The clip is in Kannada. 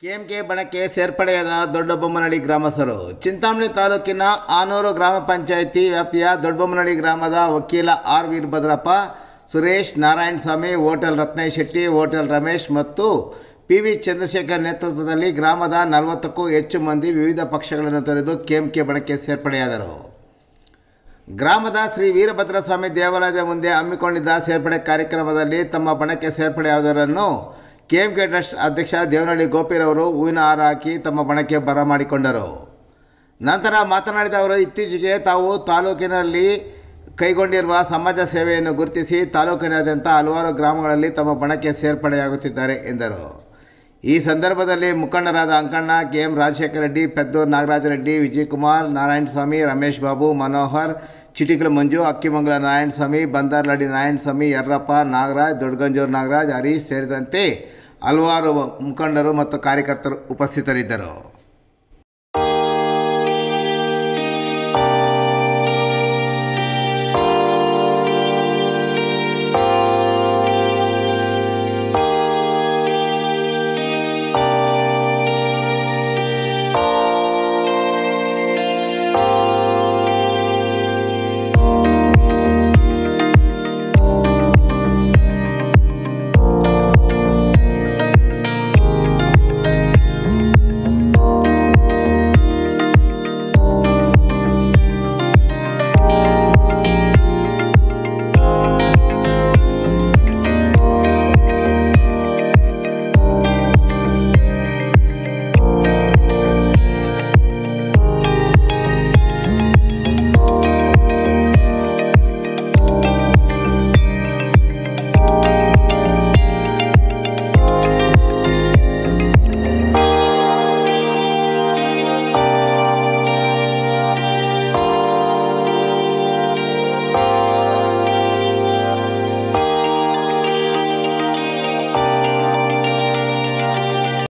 ಕೆಎಂಕೆ ಬಣಕ್ಕೆ ಸೇರ್ಪಡೆಯಾದ ದೊಡ್ಡಬೊಮ್ಮನಹಳ್ಳಿ ಗ್ರಾಮಸ್ಥರು ಚಿಂತಾಮಣಿ ತಾಲೂಕಿನ ಆನೂರು ಗ್ರಾಮ ಪಂಚಾಯಿತಿ ವ್ಯಾಪ್ತಿಯ ದೊಡ್ಡಬೊಮ್ಮನಹಳ್ಳಿ ಗ್ರಾಮದ ವಕೀಲ R Veerabhadrappa Suresh Narayana Swamy hotel Ratnesh Shetty hotel Ramesh ಮತ್ತು ಪಿ ವಿ ಚಂದ್ರಶೇಖರ್ ನೇತೃತ್ವದಲ್ಲಿ ಗ್ರಾಮದ ನಲವತ್ತಕ್ಕೂ ಹೆಚ್ಚು ಮಂದಿ ವಿವಿಧ ಪಕ್ಷಗಳನ್ನು ತೊರೆದು ಕೆಎಂಕೆ ಬಣಕ್ಕೆ ಸೇರ್ಪಡೆಯಾದರು ಗ್ರಾಮದ ಶ್ರೀ ವೀರಭದ್ರ ಸ್ವಾಮಿ ದೇವಾಲಯದ ಮುಂದೆ ಹಮ್ಮಿಕೊಂಡಿದ್ದ ಸೇರ್ಪಡೆ ಕಾರ್ಯಕ್ರಮದಲ್ಲಿ ತಮ್ಮ ಬಣಕ್ಕೆ ಸೇರ್ಪಡೆಯಾದವರನ್ನು ಕೆಎಂಕೆ ಟ್ರಸ್ಟ್ ಅಧ್ಯಕ್ಷ ದೇವನಹಳ್ಳಿ ಗೋಪಿರವರು ಹೂವಿನ ಹಾರ ಹಾಕಿ ತಮ್ಮ ಬಣಕ್ಕೆ ಬರಮಾಡಿಕೊಂಡರು ನಂತರ ಮಾತನಾಡಿದ ಅವರು ಇತ್ತೀಚೆಗೆ ತಾವು ತಾಲೂಕಿನಲ್ಲಿ ಕೈಗೊಂಡಿರುವ ಸಮಾಜ ಸೇವೆಯನ್ನು ಗುರುತಿಸಿ ತಾಲೂಕಿನಾದ್ಯಂತ ಹಲವಾರು ಗ್ರಾಮಗಳಲ್ಲಿ ತಮ್ಮ ಬಣಕ್ಕೆ ಸೇರ್ಪಡೆಯಾಗುತ್ತಿದ್ದಾರೆ ಎಂದರು ಈ ಸಂದರ್ಭದಲ್ಲಿ ಮುಖಂಡರಾದ ಅಂಕಣ್ಣ ಕೆ ಎಂ ರಾಜಶೇಖರ ರೆಡ್ಡಿ ಪೆದ್ದೂರು ನಾಗರಾಜ ರೆಡ್ಡಿ ವಿಜಯಕುಮಾರ್ ನಾರಾಯಣ ಸ್ವಾಮಿ ರಮೇಶ್ ಬಾಬು ಮನೋಹರ್ ಚಿಟಿಕಲ ಮಂಜು ಅಕ್ಕಿಮಂಗಲ ನಾರಾಯಣ ಸ್ವಾಮಿ ಬಂದಾರ್ಲಡಿ ನಾರಾಯಣ ಸ್ವಾಮಿ ಯರ್ರಪ್ಪ ನಾಗರಾಜ್ ದೊಡ್ಡಗಂಜೂರು ನಾಗರಾಜ್ ಹರೀಶ್ ಸೇರಿದಂತೆ ಹಲವಾರು ಮುಖಂಡರು ಮತ್ತು ಕಾರ್ಯಕರ್ತರು ಉಪಸ್ಥಿತರಿದ್ದರು